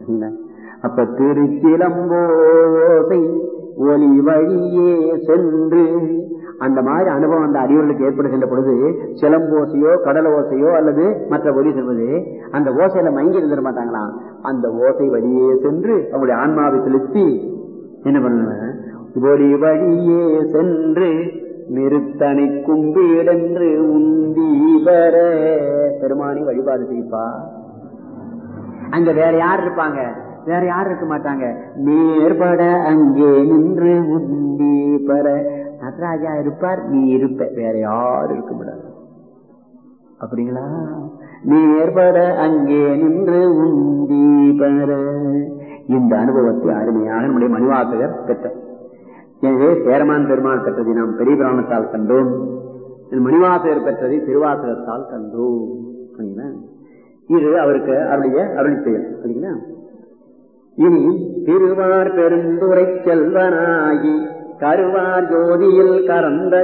என்ன? அப்ப திருச்சிலம்போசை ஒலி வழியே சென்று அந்த மாதிரி அனுபவம் அந்த அடியவர்களுக்கு ஏற்படுகின்ற பொழுது சிலம்போசையோ கடல் ஓசையோ அல்லது மற்ற ஒலி செல்வது அந்த ஓசையில மயங்கி இருந்துட மாட்டாங்களாம் அந்த ஓசை வழியே சென்று அவங்களுடைய ஆன்மாவை செலுத்தி என்ன பண்ணுவாங்க ஒலி வழியே சென்று நிறுத்தனை கும்பீடென்று உந்தி பெற பெருமானி வழிபாடு செய்ப்பா அங்க வேற யார் இருப்பாங்க வேற யார் இருக்க மாட்டாங்க நேர்பட அங்கே நின்று உந்தி பெற நடராஜா இருப்பார் நீ இருப்ப வேற யாரும் இருக்க முடியாது அப்படிங்களா நேர்பட அங்கே நின்று உந்தி பெற இந்த அனுபவத்தை அருமையாக நம்முடைய மணிவாசகர் பெற்றார் எனவே சேரமான் பெருமாள் பெற்றதை நாம் பெரிய பிராணத்தால் கண்டோம் மணிவாசகர் பெற்றதை திருவாசகத்தால் கண்டோம் சரிங்களா? இது அவருக்கு அவருடைய அருளி செயல் சரிங்களா இனி திருவார் பெருந்துரை செல்வனாகி கருவார் ஜோதியில் கறந்த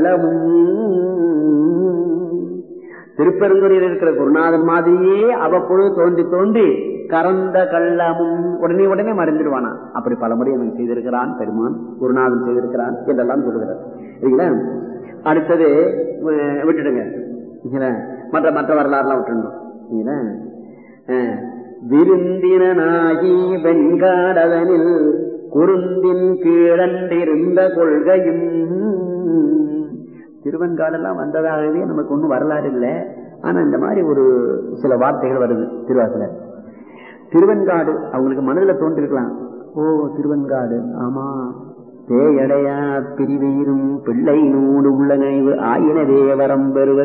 கள்ளமும் திருப்பெருந்துறையில் இருக்கிற குருநாதன் மாதிரியே அவ்வப்பொழுது தோன்றி தோன்றி கறந்த கள்ளமும் உடனே உடனே மறைந்துடுவானா அப்படி பலமுறை அவன் செய்திருக்கிறான் பெருமான் குருநாதன் செய்திருக்கிறான் என்றெல்லாம் சொல்லுகிறார் சரிங்களா அடுத்தது அஹ், விட்டுடுங்க சரிங்களா? மற்ற மற்ற வரலாறுலாம் விட்டுடணும் சரிங்களா? அஹ், விருந்தினனாகி வெண்காடதனில் குருந்தின் கீழண்டிருந்த கொள்கையும் திருவெண்காடெல்லாம் வந்ததாகவே நமக்கு ஒன்றும் வரலாறு இல்லை ஆனா இந்த மாதிரி ஒரு சில வார்த்தைகள் வருது திருவாசல திருவெண்காடு அவங்களுக்கு மனதில் தோன்றிருக்கலாம் ஓ திருவெண்காடு ஆமா பேயடையா பிரிவீரும் பிள்ளை நூடு உள்ள நினைவு ஆயினவே வரம் பெறுவ